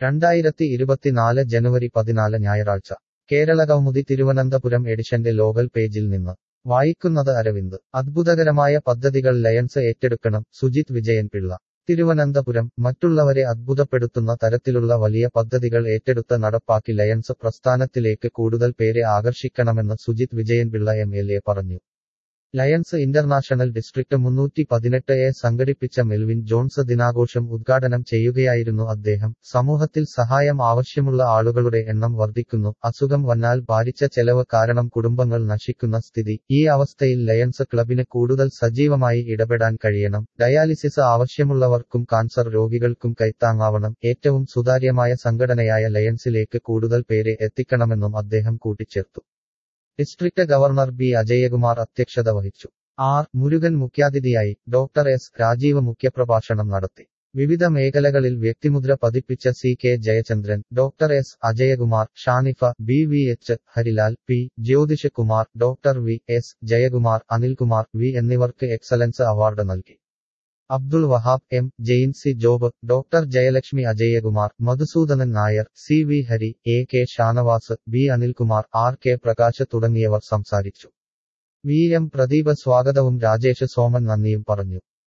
രണ്ടായിരത്തി ഇരുപത്തിനാല് ജനുവരി പതിനാല് ഞായറാഴ്ച കേരളകൗമുദി തിരുവനന്തപുരം എഡിഷന്റെ ലോകൽ പേജിൽ നിന്ന് വായിക്കുന്നത് അരവിന്ദ് അദ്ഭുതകരമായ പദ്ധതികൾ ലയൺസ് ഏറ്റെടുക്കണം സുജിത് വിജയൻ പിള്ള തിരുവനന്തപുരം മറ്റുള്ളവരെ അദ്ഭുതപ്പെടുത്തുന്ന തരത്തിലുള്ള വലിയ പദ്ധതികൾ ഏറ്റെടുത്ത് നടപ്പാക്കി ലയൺസ് പ്രസ്ഥാനത്തിലേക്ക് കൂടുതൽ പേരെ ആകർഷിക്കണമെന്ന് Sujith Vijayanpillai M L A പറഞ്ഞു ലയൺസ് ഇന്റർനാഷണൽ ഡിസ്ട്രിക്ട് മുന്നൂറ്റി പതിനെട്ട് എ സംഘടിപ്പിച്ച മെൽവിൻ ജോൺസ് ദിനാഘോഷം ഉദ്ഘാടനം ചെയ്യുകയായിരുന്നു അദ്ദേഹം സമൂഹത്തിൽ സഹായം ആവശ്യമുള്ള ആളുകളുടെ എണ്ണം വർദ്ധിക്കുന്നു അസുഖം വന്നാൽ ഭാരിച്ച ചെലവ് കാരണം കുടുംബങ്ങൾ നശിക്കുന്ന സ്ഥിതി ഈ അവസ്ഥയിൽ ലയൺസ് ക്ലബിന് കൂടുതൽ സജീവമായി ഇടപെടാൻ കഴിയണം ഡയാലിസിസ് ആവശ്യമുള്ളവർക്കും കാൻസർ രോഗികൾക്കും കൈത്താങ്ങാവണം ഏറ്റവും സുതാര്യമായ സംഘടനയായ ലയൺസിലേക്ക് കൂടുതൽ പേരെ എത്തിക്കണമെന്നും അദ്ദേഹം കൂട്ടിച്ചേർത്തു ഡിസ്ട്രിക്ട് ഗവർണർ ബി അജയകുമാർ അധ്യക്ഷത വഹിച്ചു ആർ മുരുകൻ മുഖ്യാതിഥിയായി ഡോക്ടർ എസ് രാജീവ് മുഖ്യപ്രഭാഷണം നടത്തി വിവിധ മേഖലകളിൽ വ്യക്തിമുദ്ര പതിപ്പിച്ച C K Jayachandran doctor S Ajayakumar Shanifa B V H Harilal P Jyothish Kumar doctor V S Jayakumar Anilkumar V എന്നിവർക്ക് എക്സലൻസ് അവാർഡ് നൽകി Abdul Wahab M Jaincy Job doctor Jayalakshmi Ajayakumar Madhusoodanan Nair C V Hari A K Shanavas B Anilkumar R K Prakash തുടങ്ങിയവർ സംസാരിച്ചു വി എം പ്രദീപ് സ്വാഗതവും രാജേഷ് സോമൻ നന്ദിയും പറഞ്ഞു